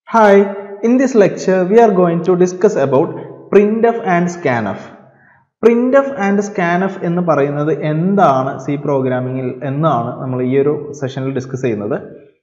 Hi, in this lecture we are going to discuss about printf and scanf. printf and scanf എന്ന് പറയുന്നത് എന്താണ് C പ്രോഗ്രാമിങ്ങിൽ എന്നാണ് നമ്മൾ ഈ ഒരു സെഷനിൽ ഡിസ്കസ് ചെയ്യുന്നത്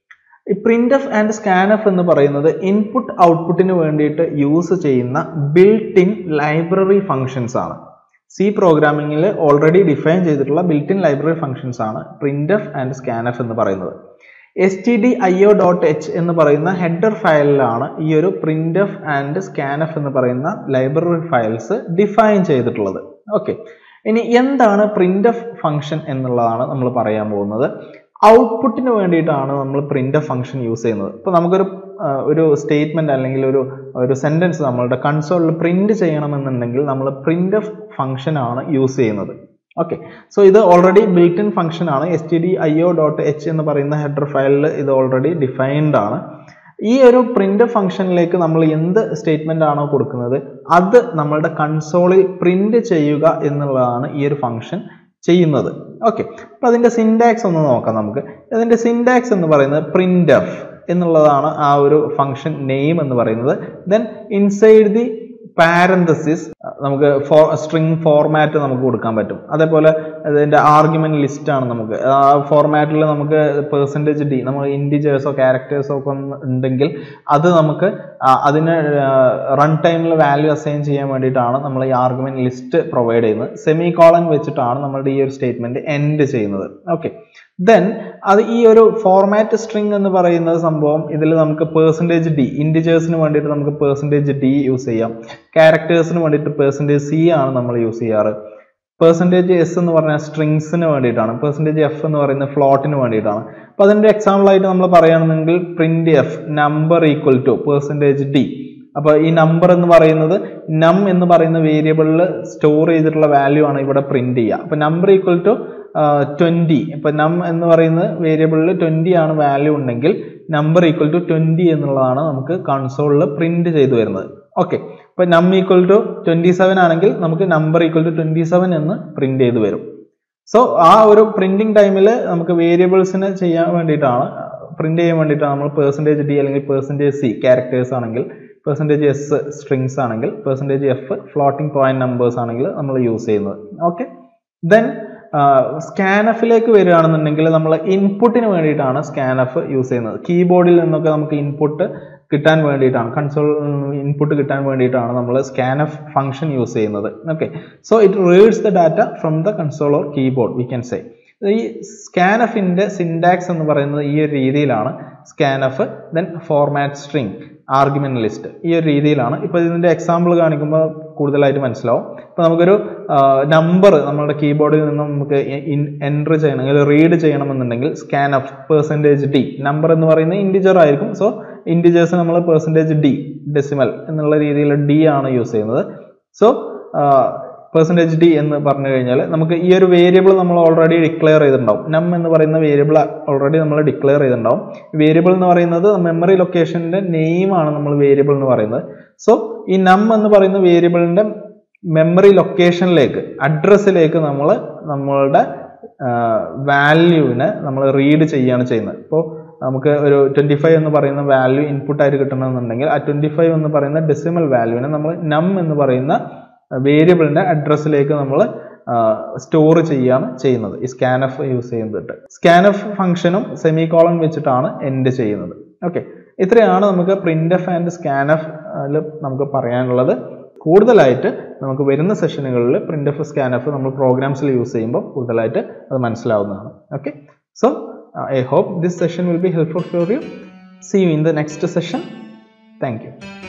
ഈ printf ആൻഡ് scanf എന്ന് പറയുന്നത് ഇൻപുട്ട് ഔട്ട്പുട്ടിന് വേണ്ടിയിട്ട് യൂസ് ചെയ്യുന്ന ബിൽറ്റ് ഇൻ ലൈബ്രറി ഫങ്ഷൻസ് ആണ് സി പ്രോഗ്രാമിങ്ങിൽ ഓൾറെഡി ഡിഫൈൻ ചെയ്തിട്ടുള്ള ബിൽറ്റ് ഇൻ ലൈബ്രറി ഫങ്ഷൻസ് ആണ് printf ആൻഡ് scanf എന്ന് പറയുന്നത് S T D I O dot H എന്ന് പറയുന്ന ഹെഡർ ഫയലിലാണ് ഈ ഒരു പ്രിന്റ് എഫ് ആൻഡ് സ്കാനഫ് എന്ന് പറയുന്ന ലൈബ്രറി ഫയൽസ് ഡിഫൈൻ ചെയ്തിട്ടുള്ളത് ഓക്കെ ഇനി എന്താണ് പ്രിന്റ് എഫ് ഫംഗ്ഷൻ എന്നുള്ളതാണ് നമ്മൾ പറയാൻ പോകുന്നത് ഔട്ട്പുട്ടിന് വേണ്ടിയിട്ടാണ് നമ്മൾ പ്രിന്റ് എഫ് ഫംഗ്ഷൻ യൂസ് ചെയ്യുന്നത് ഇപ്പോൾ നമുക്കൊരു ആ, ഒരു സ്റ്റേറ്റ്മെന്റ് അല്ലെങ്കിൽ ഒരു ഒരു സെന്റൻസ് നമ്മളുടെ കൺസോളിൽ പ്രിന്റ് ചെയ്യണമെന്നുണ്ടെങ്കിൽ നമ്മൾ പ്രിന്റ് എഫ് ഫംഗ്ഷൻ ആണ് യൂസ് ചെയ്യുന്നത് ഓക്കെ സോ ഇത് ഓൾറെഡി ബിൽറ്റ് ഇൻ ഫംഗ്ഷൻ ആണ് S T D I O dot H എന്ന് പറയുന്ന ഹെഡർ ഫയലിൽ ഇത് ഓൾറെഡി ഡിഫൈൻഡ് ആണ് ഈ ഒരു പ്രിന്റ് ഫംഗ്ഷനിലേക്ക് നമ്മൾ എന്ത് സ്റ്റേറ്റ്മെന്റ് ആണോ കൊടുക്കുന്നത് അത് നമ്മളുടെ കൺസോളിൽ പ്രിന്റ് ചെയ്യുക എന്നുള്ളതാണ് ഈ ഒരു ഫംഗ്ഷൻ ചെയ്യുന്നത് ഓക്കെ അപ്പൊ അതിന്റെ സിൻടാക്സ് ഒന്ന് നോക്കാം നമുക്ക് അതിന്റെ സിൻടാക്സ് എന്ന് പറയുന്നത് പ്രിന്റ് എഫ് എന്നുള്ളതാണ് ആ ഒരു ഫംഗ്ഷൻ നെയിം എന്ന് പറയുന്നത് ദെൻ ഇൻസൈഡ് ദി പാരന്തസിസ് നമുക്ക് ഫോ സ്ട്രിങ് ഫോർമാറ്റ് നമുക്ക് കൊടുക്കാൻ പറ്റും അതേപോലെ അതിന്റെ ആർഗ്യുമെന്റ് ലിസ്റ്റ് ആണ് നമുക്ക് ആ ഫോർമാറ്റിൽ നമുക്ക് പെർസെൻറ്റേജ് ഡി നമ്മൾ ഇൻഡിജേഴ്സോ ക്യാരക്ടേഴ്സോ ഒക്കെ ഒന്ന് ഉണ്ടെങ്കിൽ അത് നമുക്ക് ആ, അതിന് റൺ ടൈമിൽ വാല്യൂ അസൈൻ ചെയ്യാൻ വേണ്ടിയിട്ടാണ് നമ്മൾ ഈ ആർഗ്യുമെന്റ് ലിസ്റ്റ് പ്രൊവൈഡ് ചെയ്യുന്നത് സെമി കോളൻ വെച്ചിട്ടാണ് നമ്മളുടെ ഈ ഒരു സ്റ്റേറ്റ്മെന്റ് എൻഡ് ചെയ്യുന്നത് ഓക്കെ ദെൻ അത് ഈ ഒരു ഫോർമാറ്റ് സ്ട്രിങ് എന്ന് പറയുന്ന സംഭവം ഇതിൽ നമുക്ക് പേഴ്സൻറ്റേജ് ഡി ഇൻഡിജേഴ്സിന് വേണ്ടിയിട്ട് നമുക്ക് പേഴ്സൻറ്റേജ് ഡി യൂസ് ചെയ്യാം ക്യാരക്ടേഴ്സിന് വേണ്ടിയിട്ട് പേഴ്സൻറ്റേജ് സി ആണ് നമ്മൾ യൂസ് ചെയ്യാറ് പെർസെൻറ്റേജ് എസ് എന്ന് പറഞ്ഞാൽ സ്ട്രിങ്സിന് വേണ്ടിയിട്ടാണ് പെർസെൻറ്റേജ് എഫ് എന്ന് പറയുന്നത് ഫ്ലോട്ടിന് വേണ്ടിയിട്ടാണ് അപ്പോൾ അതിൻ്റെ എക്സാമ്പിൾ ആയിട്ട് നമ്മൾ പറയുകയാണെന്നെങ്കിൽ print F number equal to percentage D അപ്പോൾ ഈ നമ്പർ എന്ന് പറയുന്നത് നം എന്ന് പറയുന്ന വേരിയബിളിൽ സ്റ്റോർ ചെയ്തിട്ടുള്ള വാല്യൂ ആണ് ഇവിടെ പ്രിന്റ് ചെയ്യുക അപ്പോൾ നമ്പർ ഈക്വൽ ടു ട്വൻറ്റി ഇപ്പം നം എന്ന് പറയുന്നത് വേരിയബിളിൽ ട്വൻറ്റി ആണ് വാല്യൂ ഉണ്ടെങ്കിൽ നമ്പർ ഈക്വൽ ടു ട്വൻറ്റി എന്നുള്ളതാണ് നമുക്ക് കൺസോളിൽ പ്രിന്റ് ചെയ്തു വരുന്നത് ഓക്കെ ഇപ്പൊ നം ഈക്വൽ ടു ട്വന്റി സെവൻ ആണെങ്കിൽ നമുക്ക് number equal to twenty seven എന്ന് പ്രിന്റ് ചെയ്ത് വരും സോ ആ ഒരു പ്രിന്റിംഗ് ടൈമിൽ നമുക്ക് വേരിയബിൾസിന് ചെയ്യാൻ വേണ്ടിയിട്ടാണ് പ്രിന്റ് ചെയ്യാൻ വേണ്ടിയിട്ടാണ് നമ്മൾ പെർസെൻറ്റേജ് ഡി അല്ലെങ്കിൽ പെർസെൻറ്റേജ് സി ക്യാരക്ടേഴ്സ് ആണെങ്കിൽ പെർസെൻറ്റേജ് എസ് സ്ട്രിങ്സ് ആണെങ്കിൽ percentage F floating point numbers ആണെങ്കിൽ നമ്മൾ യൂസ് ചെയ്യുന്നത് ഓക്കെ ദെൻ സ്കാനഫിലേക്ക് വരികയാണെന്നുണ്ടെങ്കിൽ നമ്മൾ ഇൻപുട്ടിന് വേണ്ടിയിട്ടാണ് സ്കാനഫ് യൂസ് ചെയ്യുന്നത് കീബോർഡിൽ നിന്നൊക്കെ നമുക്ക് ഇൻപുട്ട് കിട്ടാൻ വേണ്ടിയിട്ടാണ് കൺസോൾ ഇൻപുട്ട് കിട്ടാൻ വേണ്ടിയിട്ടാണ് നമ്മൾ സ്കാനഫ് ഫംഗ്ഷൻ യൂസ് ചെയ്യുന്നത് okay so it reads the data from the console or keyboard we can say ഈ സ്കാനഫിന്റെ സിൻടാക്സ് എന്ന് പറയുന്നത് ഈ ഒരു രീതിയിലാണ് scanf then format string argument list ഈ ഒരു രീതിയിലാണ് ഇപ്പോൾ ഇതിന്റെ എക്സാമ്പിൾ കാണിക്കുമ്പോൾ കൂടുതലായിട്ട് മനസ്സിലാവും ഇപ്പോൾ നമുക്കൊരു നമ്പർ നമ്മുടെ കീബോർഡിൽ നിന്ന് നമുക്ക് എൻറ്റർ ചെയ്യണം അല്ലെങ്കിൽ റീഡ് ചെയ്യണമെന്നുണ്ടെങ്കിൽ scanf percentage D number എന്ന് പറയുന്നത് ഇൻഡിജർ ആയിരിക്കും സോ ഇൻഡിജേഴ്സ് നമ്മൾ പെർസെൻറ്റേജ് ഡി ഡെസിമൽ എന്നുള്ള രീതിയിൽ ഡി ആണ് യൂസ് ചെയ്യുന്നത് സോ പെർസെൻറ്റേജ് ഡി എന്ന് പറഞ്ഞു കഴിഞ്ഞാൽ നമുക്ക് ഈ ഒരു വേരിയബിൾ നമ്മൾ ഓൾറെഡി ഡിക്ലെയർ ചെയ്തിട്ടുണ്ടാവും നം എന്ന് പറയുന്ന വേരിയബിൾ ഓൾറെഡി നമ്മൾ ഡിക്ലെയർ ചെയ്തിട്ടുണ്ടാവും വേരിയബിൾ എന്ന് പറയുന്നത് മെമ്മറി ലൊക്കേഷന്റെ നെയിം ആണ് നമ്മൾ വേരിയബിൾ എന്ന് പറയുന്നത് സോ ഈ നം എന്ന് പറയുന്ന വേരിയബിളിന്റെ മെമ്മറി ലൊക്കേഷനിലേക്ക് അഡ്രസ്സിലേക്ക് നമ്മൾ നമ്മളുടെ വാല്യൂവിനെ നമ്മൾ റീഡ് ചെയ്യുകയാണ് ചെയ്യുന്നത് ഇപ്പോൾ നമുക്ക് ഒരു ട്വൻറ്റി ഫൈവ് എന്ന് പറയുന്ന വാല്യൂ ഇൻപുട്ട് ആയിട്ട് കിട്ടണമെന്നുണ്ടെങ്കിൽ ആ ട്വൻറ്റി ഫൈവ് എന്ന് പറയുന്ന ഡെസിമൽ വാല്യൂവിനെ നമ്മൾ നം എന്ന് പറയുന്ന വേരിയബിളിന്റെ അഡ്രസ്സിലേക്ക് നമ്മൾ സ്റ്റോർ ചെയ്യാണ് ചെയ്യുന്നത് ഈ സ്കാനഫ് യൂസ് ചെയ്യുന്നിട്ട് സ്കാനഫ് ഫംഗ്ഷനും സെമി കോളൻ വെച്ചിട്ടാണ് എൻഡ് ചെയ്യുന്നത് ഓക്കെ ഇത്രയാണ് നമുക്ക് പ്രിന്റ് എഫ് ആൻഡ് സ്കാനഫ് നമുക്ക് പറയാനുള്ളത് കൂടുതലായിട്ട് നമുക്ക് വരുന്ന സെഷനുകളിൽ പ്രിന്റ് എഫ് സ്കാനഫ് നമ്മൾ പ്രോഗ്രാംസിൽ യൂസ് ചെയ്യുമ്പോൾ കൂടുതലായിട്ട് അത് മനസ്സിലാവുന്നതാണ് okay so I hope this session will be helpful for you see you in the next session thank U